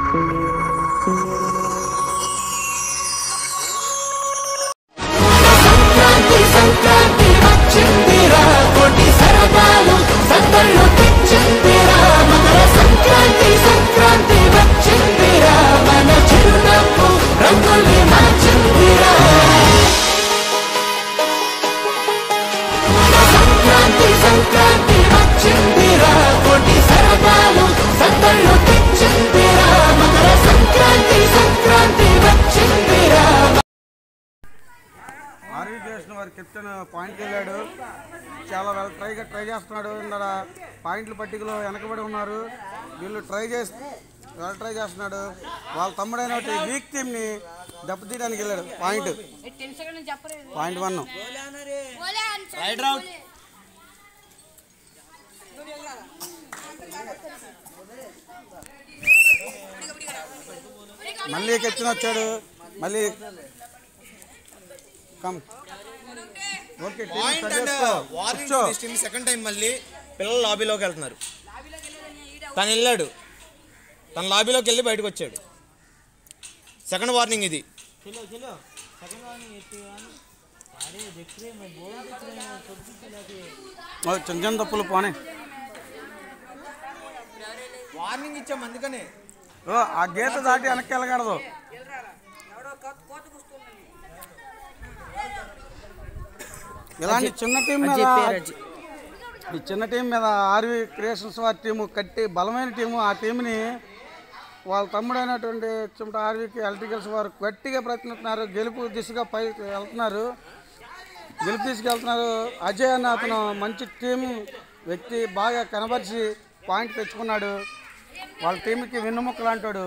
సంక్రాంతి సంక్రాంతి వచ్చిందిరా కోటి సరదాలు సందళ్ళు తెచ్చిందిరా మకర సంక్రాంతి సంక్రాంతి వచ్చిందిరా మన చిరునవ్వు రంగుల్ని మార్చిందిరా సంక్రాంతి సంక్రాంతి వచ్చిందిరా కోటి సరదాలు సందళ్ళు తెచ్చిందిరా మకర సంక్రాంతి సంక్రాంతి వచ్చిందిరా ఆర్వీ కృష్ణ వారి కెప్టెన్ పాయింట్కి వెళ్ళాడు చాలా వెల్ ట్రైగా ట్రై చేస్తున్నాడు ఇందర పాయింట్ల పట్టికలో వెనకబడి ఉన్నారు వీళ్ళు ట్రై చేసి వెల్ ట్రై చేస్తున్నాడు వాళ్ళ తమ్ముడైన వీక్ టీమ్ని దెబ్బతీయడానికి వెళ్ళాడు పాయింట్ టెన్ సెకండ్ చెప్పలేదు పాయింట్ వన్ రైట్ అవుట్ మళ్ళీ కెప్టెన్ వచ్చాడు మళ్ళీ come okay team point start and చేసుకో. వార్నింగ్ కూర్చో. టీమ్ సెకండ్ టైం మళ్ళీ పిల్లలు లాబీలోకి వెళ్తున్నారు తను వెళ్ళాడు తన లాబీలోకి వెళ్ళి బయటకు వచ్చాడు సెకండ్ వార్నింగ్ ఇది ఓ, చిన్న చిన్న తప్పులు పోనే వార్నింగ్ ఇచ్చాం అందుకనే ఓ, ఆ గీత దాటి వెనక్కి వెళ్ళకూడదు ఇలాంటి చిన్న టీం మీద ఈ చిన్న టీం మీద ఆర్వి క్రియేషన్స్ వారి టీము కట్టి బలమైన టీము ఆ టీంని వాళ్ళ తమ్ముడైనటువంటి చిమట ఆర్వీకి ఎలక్ట్రికల్స్ వారు గట్టిగా ప్రయత్నిస్తున్నారు గెలుపు దిశగా పై వెళ్తున్నారు గెలుపు తీసుకెళ్తున్నారు అజయ్ అన్న అతను మంచి టీం వ్యక్తి బాగా కనబరిచి పాయింట్ తెచ్చుకున్నాడు వాళ్ళ టీంకి వెన్నుముక్కలు అంటాడు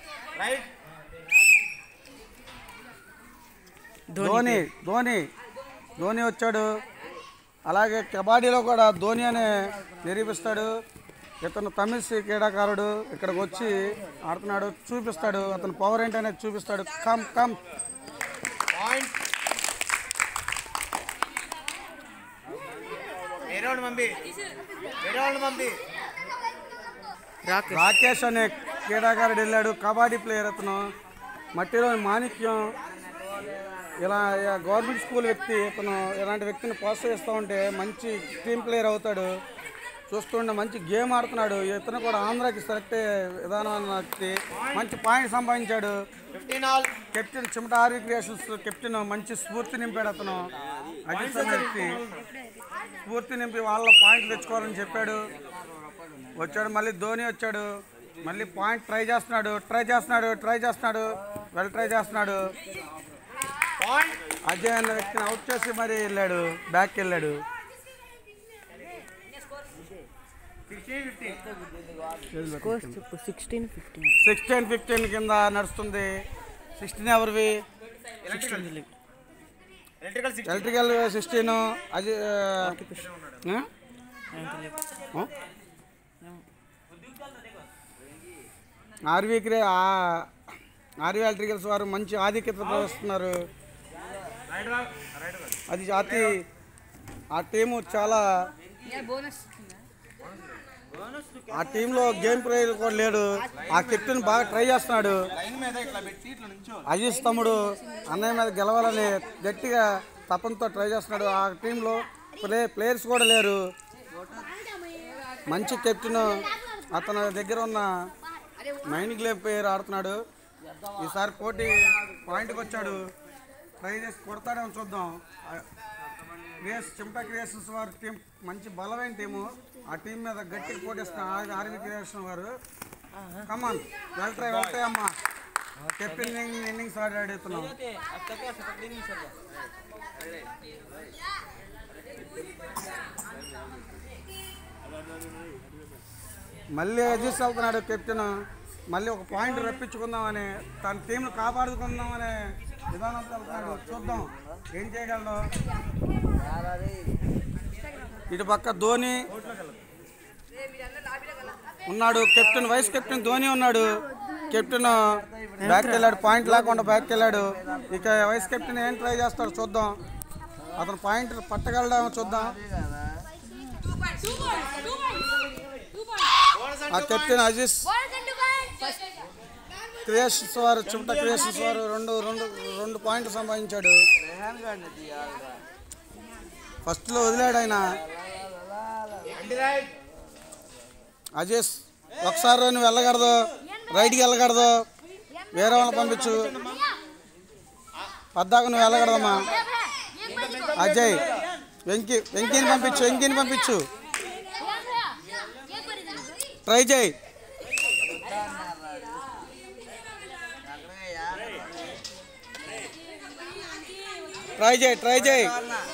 ధోని ధోని ధోని వచ్చాడు అలాగే కబడ్డీలో కూడా ధోని అనే నిరూపిస్తాడు ఇతను తమిళ్ క్రీడాకారుడు ఇక్కడికి వచ్చి ఆడుతున్నాడు చూపిస్తాడు అతను పవర్ ఏంటనేది చూపిస్తాడు కమ్ కమ్ పాయింట్ వేరే వాడు పంపి వేరే వాడు పంపి రాకేష్ అనే క్రీడాకారుడు వెళ్ళాడు కబడ్డీ ప్లేయర్ అతను మట్టిలోని మాణిక్యం ఇలా ఇలా గవర్నమెంట్ స్కూల్ వ్యక్తి ఇతను ఇలాంటి వ్యక్తిని ప్రోత్సహిస్తూ ఉంటే మంచి టీమ్ ప్లేయర్ అవుతాడు చూస్తుంటే మంచి గేమ్ ఆడుతున్నాడు ఇతను కూడా ఆంధ్రాకి సెలెక్ట్ అయ్యే విధానం అన్న వ్యక్తి మంచి పాయింట్ సంపాదించాడు fifteen all captain Chimata RV creations captain మంచి స్ఫూర్తి నింపాడు అతను అజిత్ అనే వ్యక్తి స్ఫూర్తి నింపి వాళ్ళ పాయింట్లు తెచ్చుకోవాలని చెప్పాడు వచ్చాడు మళ్ళీ ధోని వచ్చాడు మళ్ళీ పాయింట్ ట్రై చేస్తున్నాడు ట్రై చేస్తున్నాడు ట్రై చేస్తున్నాడు వెల్ ట్రై చేస్తున్నాడు పాయింట్ అజయ్ అన్న వ్యక్తిని అవుట్ చేసి మరి వెళ్ళాడు బ్యాక్ వెళ్ళాడు సిక్స్టీన్ ఫిఫ్టీన్ సిక్స్టీన్ ఫిఫ్టీన్ కింద నడుస్తుంది సిక్స్టీన్ ఎవరివి ఎలక్ట్రికల్ సిక్స్ ఎలక్ట్రికల్ సిక్స్టీన్ అది ఆ? ఆ? ఆర్వీ క్రే ఆ- ఆర్వీ ఎలక్ట్రికల్స్ వారు మంచి ఆధిక్యత ప్రదర్శిస్తున్నారు అది అతి ఆ టీము చాలా బోనస్ ఆ టీంలో గేమ్ ప్లేయర్ కూడా లేడు ఆ కెప్టెన్ బాగా ట్రై చేస్తున్నాడు లైన్ మీద ఇట్లా పెట్టి ఇట్లా నుంచో అజీజ్ తమ్ముడు అన్నయ్య మీద గెలవాలని గట్టిగా తపంతో ట్రై చేస్తున్నాడు ఆ టీంలో ప్లే ప్లేయర్స్ కూడా లేరు మంచి కెప్టెన్ అతని దగ్గర ఉన్న మైండ్ గ్లేమ్ ప్లేయర్ ఆడుతున్నాడు ఈసారి పోటీ పాయింట్కి వచ్చాడు ట్రై చేసి కొడతాడేమో చూద్దాం క్రియేస్ చింపా క్రియేషన్స్ వారి టీం మంచి బలమైన టీము ఆ టీం మీద గట్టిగా పోటీస్తున్న ఆర్వి క్రియేషన్ వారు కమాన్ వెళ్తాయి వెళ్తాయి అమ్మా కెప్టెన్ ఇన్నింగ్స్ ఆడాడు ఇతను మళ్ళీ అడ్జస్ట్ వెళ్తున్నాడు కెప్టెన్ మళ్ళీ ఒక పాయింట్ రప్పించుకుందామని తన టీంను కాపాడుకుందామనే విధానంతో వెళ్తున్నాడు చూద్దాం ఏం చేయగలడు ఇటు పక్క ధోని ఉన్నాడు కెప్టెన్ వైస్ కెప్టెన్ ధోని ఉన్నాడు కెప్టెన్ బ్యాక్ వెళ్ళాడు పాయింట్ లేకుండా బ్యాక్ వెళ్ళాడు ఇక వైస్ కెప్టెన్ ఏం ట్రై చేస్తాడు చూద్దాం అతను పాయింట్ పట్టగలడేమో చూద్దాం ఆ కెప్టెన్ అజీజ్ క్రియేషన్స్ వారు చుమట క్రియేషన్స్ వారు రెండు రెండు రెండు పాయింట్లు సంపాదించాడు ఫస్ట్లో వదిలాడు ఆయన అజేష్ ఒకసారి నువ్వు వెళ్ళకూడదు రైట్కి వెళ్ళకూడదు వేరే వాళ్ళని పంపించు పద్దాక నువ్వు వెళ్ళకూడదమ్మా అజయ్ వెంకీ వెంకీని పంపించు వెంకీని పంపించు ట్రై చేయి ట్రై చేయి ట్రై చేయి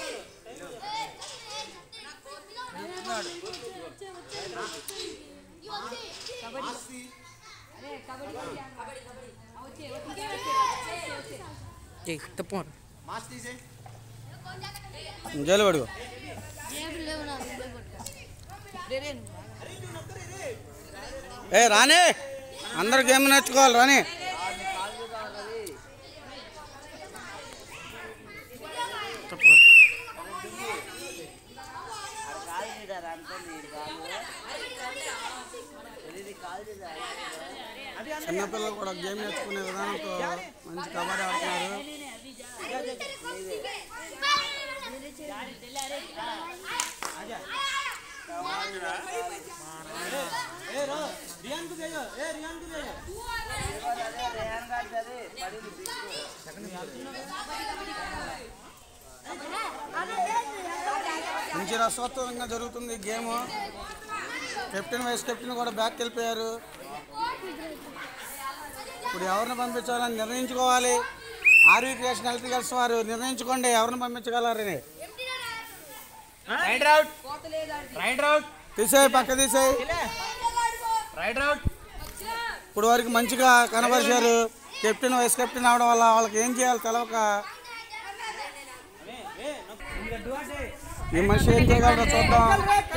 తప్పను జైలు పడుకో ఏ రానే అందరు గేమ్ నేర్చుకోవాలి రాని చెప్పు చిన్నపిల్లలు కూడా గేమ్ నేర్చుకునే విధానంతో మంచి కబడ్డీ ఆడుతున్నారు మంచి రసవత్వంగా జరుగుతుంది గేమ్ కెప్టెన్ వైస్ కెప్టెన్ కూడా బ్యాక్ వెళ్ళిపోయారు ఇప్పుడు ఎవరిని పంపించాలని నిర్ణయించుకోవాలి ఆర్వీ క్రియేషన్ ఎలక్ట్రికల్స్ వారు నిర్ణయించుకోండి ఎవరిని పంపించగలరని రైట్ రౌట్ రైట్ రౌట్ తీసేయి పక్క తీసేయి రైట్ రౌట్ ఇప్పుడు వరకు మంచిగా కనబరిచారు కెప్టెన్ వైస్ కెప్టెన్ అవడం వల్ల వాళ్ళకి ఏం చేయాలి తెలవక ఈ మనిషి ఏం చేయగలరో చూద్దాం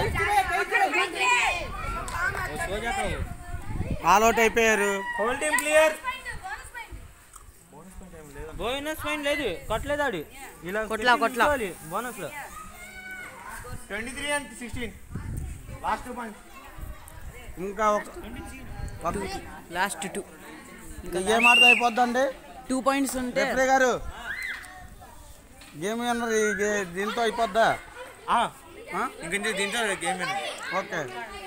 ఆల్అౌట్ అయిపోయారు whole team clear bonus point లేదు కొట్టలేదు ఆడు ఇలా కొట్లా, కొట్లా. బోనస్ లో twenty three and sixteen last two point ఇంకా ఒక ఒక లాస్ట్ టూ ఈ గేమ్ ఆడితే అయిపోద్దండి టూ పాయింట్స్ ఉంటే రెఫరీ గారు గేమ్ అన్నారు ఈ గే- దీంతో అయిపోద్దా ఆ? ఇంకొంచెం దీంట్లో గేమ్ ఓకే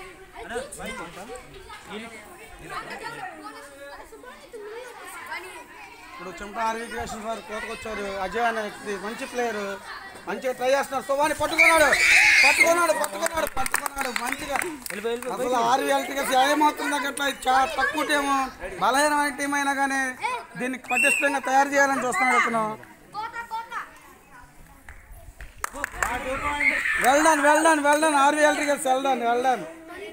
ఇప్పుడు చెమట ఆర్వీ క్రియేషన్స్ వారు కోతకొచ్చారు అజయ్ అనే వ్యక్తి మంచి ప్లేయర్ మంచిగా ట్రై చేస్తున్నారు సువాని పట్టుకున్నాడు పట్టుకున్నాడు పట్టుకున్నాడు పట్టుకున్నాడు మంచిగా అసలు ఆర్వీ ఎలక్ట్రికల్స్ ఏమాత్రం తగ్గట్లా చాలా తక్కువ టీము బలహీనమైన టీం అయినా కానీ దీన్ని పటిష్టంగా తయారు చేయాలని చూస్తున్నాడు అతను well done well done well done RV electricals well done well done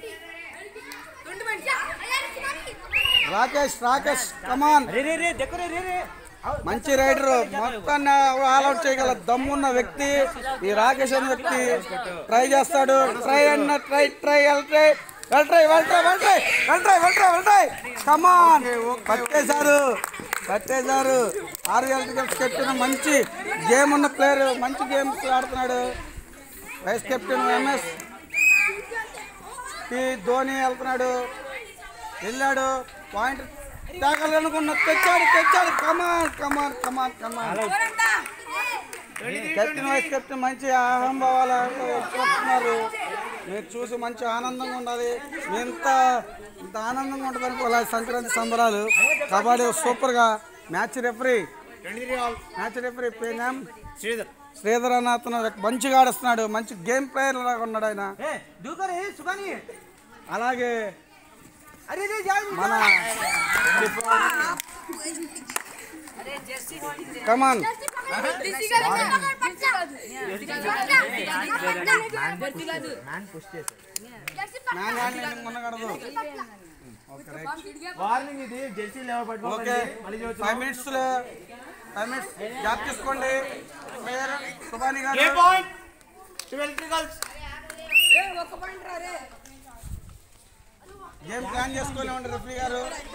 Rakesh Rakesh come on రే రే రే దగ్గర రే రే మంచి రైడర్ మొత్తాన్ని ఆల్అౌట్ చేయగల దమ్మున్న వ్యక్తి ఈ రాకేష్ అనే వ్యక్తి ట్రై చేస్తాడు ట్రై అన్న try try well try well try well try well try well try well try well try come on పట్టేశారు పట్టేశారు ఆరు ఎలక్ట్రికల్స్ కెప్టెన్ మంచి గేమ్ ఉన్న ప్లేయర్ మంచి గేమ్స్ ఆడుతున్నాడు vice captain MS T Dhoni వెళ్తున్నాడు వెళ్ళాడు పాయింట్ తాగాలనుకున్న తెచ్చాడు తెచ్చాడు come on come on come on come on captain vice captain మంచి అహంభావాలతో వస్తున్నారు మీరు చూసి మంచి ఆనందంగా ఉండాలి మీ ఇంత ఇంత ఆనందంగా ఉంటుంది అనుకోవాలి సంక్రాంతి సంబరాలు కబడ్డీ సూపర్గా match referee twenty three all match referee పేనాం శ్రీధర్ శ్రీధర్ అన్న అతను మంచిగా ఆడుస్తున్నాడు మంచి గేమ్ ప్లేయర్ లాగా ఉన్నాడు ఆయన ఏ దూకరే సుఖాని అలాగే అరే రే జాయి మన కమాన్ మ్యాన్ హ్యాండ్లింగ్ ఉండకూడదు ఓకే రైట్ వార్నింగ్ ఇది జెర్సీ లెవెల్ ఓకే పట్టుకోవాలి మళ్ళీ five minutes five minutes gap తీసుకోండి ప్లేయర్ సుబాని ఏ గారు point two electricals game plan చేసుకొని ఉండి రెఫరీ గారు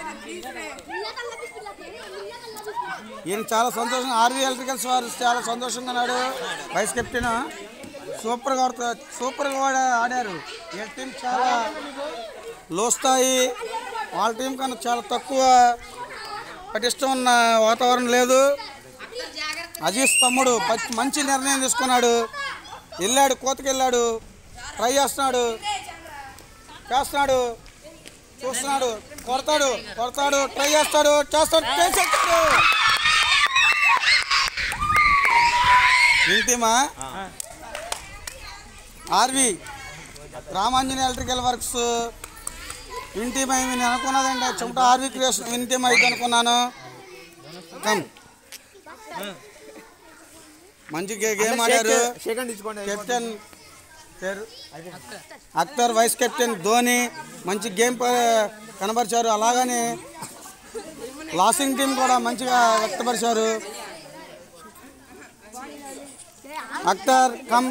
ఈయన చాలా సంతోషంగా ఆర్వీ ఎలక్ట్రికల్స్ వారు చాలా సంతోషంగా ఉన్నాడు వైస్ కెప్టెన్ సూపర్గా ఆడుతా సూపర్గా కూడా ఆడారు ఈ టీం చాలా లో స్థాయి వాళ్ళ టీం కన్నా చాలా తక్కువ పటిష్టం ఉన్న వాతావరణం లేదు అజీజ్ తమ్ముడు ప- మంచి నిర్ణయం తీసుకున్నాడు వెళ్ళాడు కోతకి వెళ్ళాడు ట్రై చేస్తున్నాడు చేస్తున్నాడు చూస్తున్నాడు కొడతాడు కొడతాడు ట్రై చేస్తాడు చేస్తాడు చేసేస్తాడు ఇంటిమా ఆర్వి రామాంజనేయ ఎలక్ట్రికల్ వర్క్స్ ఇంటిమై నేను అనుకున్నదండి చెమట ఆర్వి క్రియేషన్ ఇంటిమై అనుకున్నాను కమ్ మంచి గే- గేమ్ ఆడారు సెకండ్ ఇచ్చుకోండి కెప్టెన్ పేరు అక్తర్ వైస్ కెప్టెన్ ధోని మంచి గేమ్ ప- కనబరిచారు అలాగని లాసింగ్ టీం కూడా మంచిగా వ్యక్తపరిచారు అక్తర్ కమ్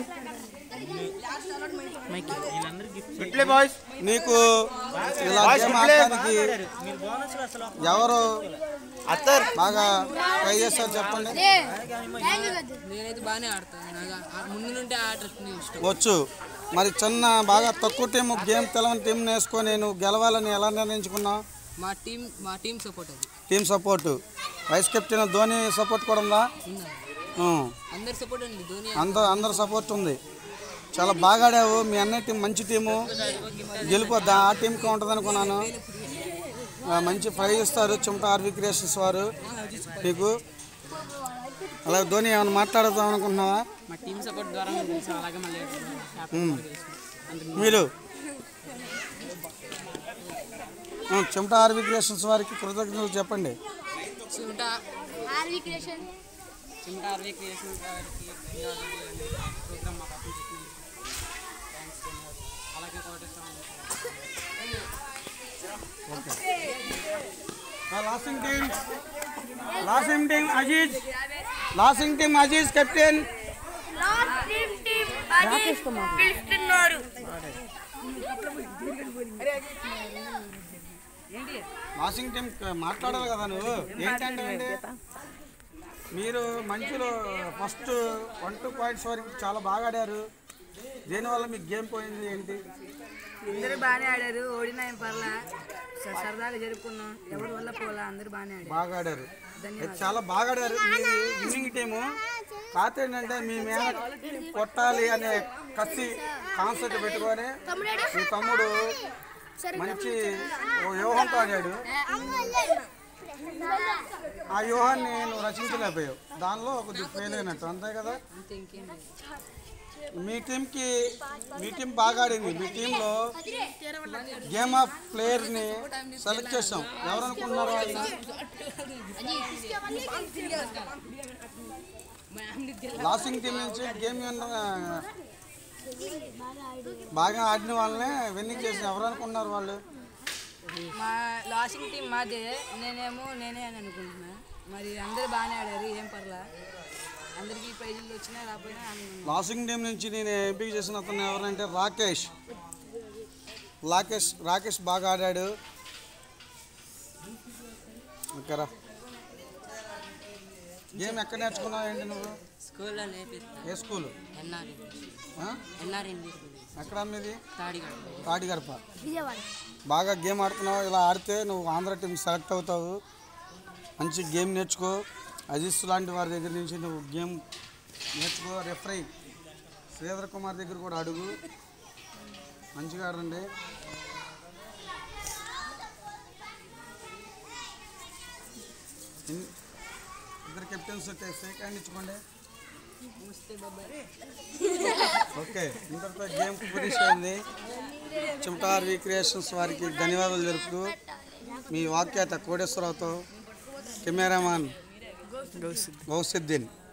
ఇట్లే బాయ్స్ నీకు ఇలా Boys, గేమ్ ఇట్లే. ఆడటానికి మీరు బోనస్ అసలు ఎవరు అత్తర్ బాగా ట్రై చేస్తారు చెప్పండి నేనైతే బాగానే ఆడతాను నాకు ఆ- ముందు నుండి ఆట ఇష్టం వచ్చు మరి చిన్న బాగా తక్కువ టీం గేమ్ తెలవని టీం వేసుకొని నువ్వు గెలవాలని ఎలా నిర్ణయించుకున్నావు మా టీం మా టీం సపోర్ట్ అది team support vice captain Dhoni support కూడా ఉందా ఉందా ఉం. అందరి సపోర్ట్ అండి ధోని అందరు అందరు సపోర్ట్ ఉంది చాలా బాగా ఆడావు మీ అన్నయ్య టీం మంచి టీము గెలిపోద్దా ఆ టీంకి ఉంటుంది అనుకున్నాను ఆ, మంచి ప్రైజ్ ఇస్తారు చెమట ఆర్వి క్రియేషన్స్ వారు నీకు అలాగే ధోని ఏమైనా మాట్లాడదాం అనుకుంటున్నావా మా టీం సపోర్ట్ ద్వారా మేము గెలిచాం అలాగే మళ్ళీ ఉం. మీరు ఉం, చెమట ఆర్వి క్రియేషన్స్ వారికి కృతజ్ఞతలు చెప్పండి చిమట ఆర్వి క్రియేషన్ చిమట ఆర్వీ క్రియేషన్ గారికి ప్రోగ్రామ్ మాకు అర్థం చెప్పినందుకు థ్యాంక్స్ ధన్యవాదాలు అలాగే Koteswaram losing team losing team Aziz losing team Aziz captain పిలుస్తున్నారు వాషింగ్ టీం మాట్లాడాలి కదా నువ్వు ఏంటంటే అంటే మీరు మంచిలో ఫస్ట్ వన్ టూ పాయింట్స్ వరకు చాలా బాగా ఆడారు దీనివల్ల మీకు గేమ్ పోయింది ఏంటి అందరూ బాగానే ఆడారు ఓడినా ఏం పర్లా స- సరదాగా జరుపుకున్నాం ఎవరి వల్ల పోలా అందరూ బాగానే ఆడారు బాగా ఆడారు అయితే చాలా బాగా ఆడారు మీది విన్నింగ్ టీము కాకపోతే ఏంటంటే మీ మీద కొట్టాలి అనే కసి కాన్సెప్ట్ పెట్టుకొని మీ తమ్ముడు మంచి ఓ వ్యూహంతో ఆడాడు ఆ వ్యూహాన్ని నువ్వు రచించలేకపోయావు దానిలో కొద్దిగా ఫెయిల్ అయినట్టు అంతే కదా అంతే ఇంకేం లేదు మీ టీంకి మీ టీం బాగా ఆడింది మీ టీంలో గేమ్ ఆఫ్ ప్లేయర్ని సెలెక్ట్ చేసాం ఎవరు అనుకుంటున్నారు వాళ్ళు లాసింగ్ టీం నుంచి గేమ్ బాగా ఆడిన వాళ్ళనే విన్నింగ్ చేసిన ఎవరు అనుకుంటున్నారు వాళ్ళు మా లాసింగ్ టీం మాదే నేనేమో నేనే అని అనుకుంటున్నా మరి అందరూ బాగానే ఆడారు ఏం పర్లా అందరికీ ప్రైజులు వచ్చినా రాకపోయినా ఆనందంగా లాసింగ్ టీం నుంచి నేను ఎంపిక చేసిన అతను ఎవరంటే రాకేష్ రాకేష్ రాకేష్ బాగా ఆడాడు ఓకేరా గేమ్ ఎక్కడ నేర్చుకున్నావు ఏంటి నువ్వు స్కూల్లో నేర్పిస్తాను ఏ స్కూల్ ఎన్ఆర్ ఆ? ఎన్ఆర్ ఇంగ్లీష్ ఎక్కడ మీది తాడిగాడు తాడిగడప బాగా గేమ్ ఆడుతున్నావు ఇలా ఆడితే నువ్వు ఆంధ్ర టీం సెలెక్ట్ అవుతావు మంచి గేమ్ నేర్చుకో అజిత్ లాంటి వారి దగ్గర నుంచి నువ్వు గేమ్ నేర్చుకో రెఫరీ శ్రీధర్ కుమార్ దగ్గర కూడా అడుగు మంచిగా ఆడండి ఇన్- ఇద్దరు కెప్టెన్స్ షేక్ హ్యాండ్ ఇచ్చుకోండి ఓకే ఇంతటితో గేమ్ ఫినిష్ అయింది చిమటార్ క్రియేషన్స్ వారికి ధన్యవాదాలు జరుపుతూ మీ వాక్యాత కోటేశ్వరరావుతో కెమెరామాన్ గౌసిద్దీన్